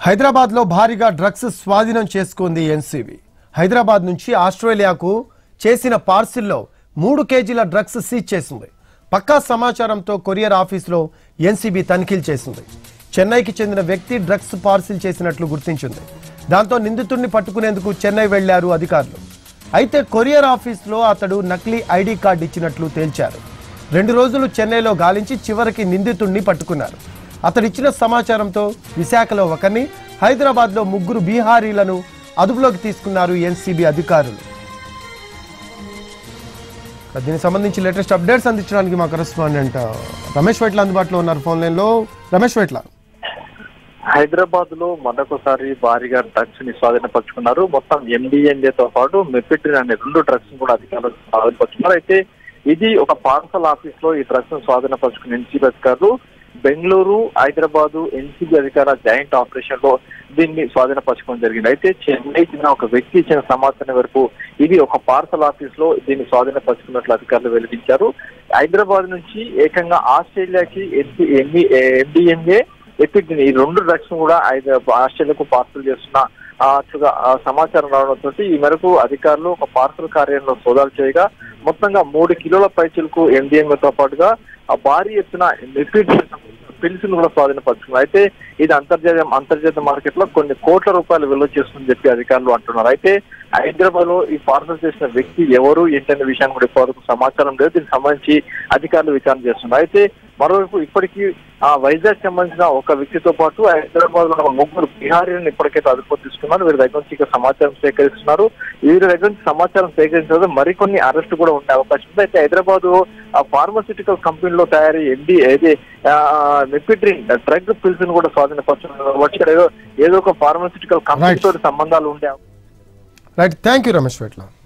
హైదరాబాద్లో భారీగా డ్రగ్స్ స్వాధీనం చేసుకుంది ఎన్సీబీ హైదరాబాద్ నుంచి ఆస్ట్రేలియాకు చేసిన పార్సిల్లో మూడు కేజీల డ్రగ్స్ సీజ్ చేసింది పక్కా సమాచారంతో కొరియర్ ఆఫీసులో ఎన్సీబీ తనిఖీలు చేసింది చెన్నైకి చెందిన వ్యక్తి డ్రగ్స్ పార్సిల్ చేసినట్లు గుర్తించింది దాంతో నిందితుడిని పట్టుకునేందుకు చెన్నై వెళ్లారు అధికారులు అయితే కొరియర్ ఆఫీసులో అతడు నకిలీ ఐడి కార్డు ఇచ్చినట్లు తేల్చారు రెండు రోజులు చెన్నైలో గాలించి చివరికి నిందితుడిని పట్టుకున్నారు అతడిచ్చిన సమాచారంతో విశాఖలో ఒకరిని హైదరాబాద్లో ముగ్గురు బీహారీలను అదుపులోకి తీసుకున్నారు ఎన్సీబీ అధికారులు దీనికి సంబంధించి లేటెస్ట్ అప్డేట్స్ అందించడానికి మా కరెస్పాండెంట్ రమేష్ వైట్ల అందుబాటులో ఉన్నారు ఫోన్ లైన్లో రమేష్ వైట్ల హైదరాబాద్ లో మరొకసారి భారీగా డ్రగ్స్ ని స్వాధీనపరుచుకున్నారు మొత్తం ఎండిఎన్ఏ తో పాటు మెపిట్రిన్ అనే రెండు డ్రగ్స్ కూడా అధికారులు స్వాధీనపరుచుకున్నారు అయితే ఇది ఒక పార్సల్ ఆఫీస్ లో ఈ డ్రగ్స్ ను స్వాధీనపరుచుకున్న ఎన్సీబీ అధికారులు బెంగళూరు హైదరాబాద్ ఎన్సీబీ అధికార జాయింట్ ఆపరేషన్ లో దీన్ని స్వాధీనపరచుకోవడం జరిగింది అయితే చెన్నై చెందిన ఒక వ్యక్తి ఇచ్చిన సమాచారం వరకు ఇది ఒక పార్సల్ ఆఫీస్ లో దీన్ని స్వాధీనపరుచుకున్నట్లు అధికారులు వెల్లడించారు హైదరాబాద్ నుంచి ఏకంగా ఆస్ట్రేలియాకి ఎండిఎంఏ ఎపిడ్ని ఈ రెండు డ్రగ్స్ కూడా ఐద- ఆస్ట్రేలియాకు పార్సల్ చేస్తున్న ఆ, చుగా- ఆ, సమాచారం రావడంతో ఈ మేరకు అధికారులు ఒక పార్సల్ కార్యాలయంలో సోదాలు చేయగా మొత్తంగా మూడు కిలోల పైచులకు ఎండిఎంఏతో పాటుగా ఆ భారీ ఎత్తున లిక్విడ్ పిల్స్ కూడా స్వాధీనపరుచుకున్నారు అయితే ఇది అంతర్జాతీయ అంతర్జాతీయ మార్కెట్ లో కొన్ని కోట్ల రూపాయలు విలువ చేస్తుందని చెప్పి అధికారులు అంటున్నారు అయితే హైదరాబాద్ లో ఈ పార్సల్ చేసిన వ్యక్తి ఎవరు ఏంటనే విషయాన్ని కూడా ఇప్పటివరకు సమాచారం లేదు దీనికి సంబంధించి అధికారులు విచారణ చేస్తున్నారు అయితే మరోవైపు ఇప్పటికీ ఆ వైజాగ్ సంబంధించిన ఒక వ్యక్తితో పాటు హైదరాబాద్ లో ఉన్న ముగ్గురు బిహారీలను ఇప్పటికైతే అదుపు తీసుకున్నారు వీరి దగ్గర నుంచి ఇక సమాచారం సేకరిస్తున్నారు వీరి దగ్గర నుంచి సమాచారం సేకరించిన తర్వాత మరికొన్ని అరెస్ట్ కూడా ఉండే అవకాశం ఉంది అయితే హైదరాబాద్ ఆ ఫార్మస్యూటికల్ కంపెనీలో తయారీ ఎండి ఏది మెపిడ్రిన్ డ్రగ్ పిల్స్ ని కూడా స్వాధీనపరుచున్నారు కాబట్టి ఇక్కడ ఏదో ఏదో ఒక ఫార్మస్యూటికల్ కంపెనీ Right. తోటి సంబంధాలు ఉండే right thank you Ramesh Vaitla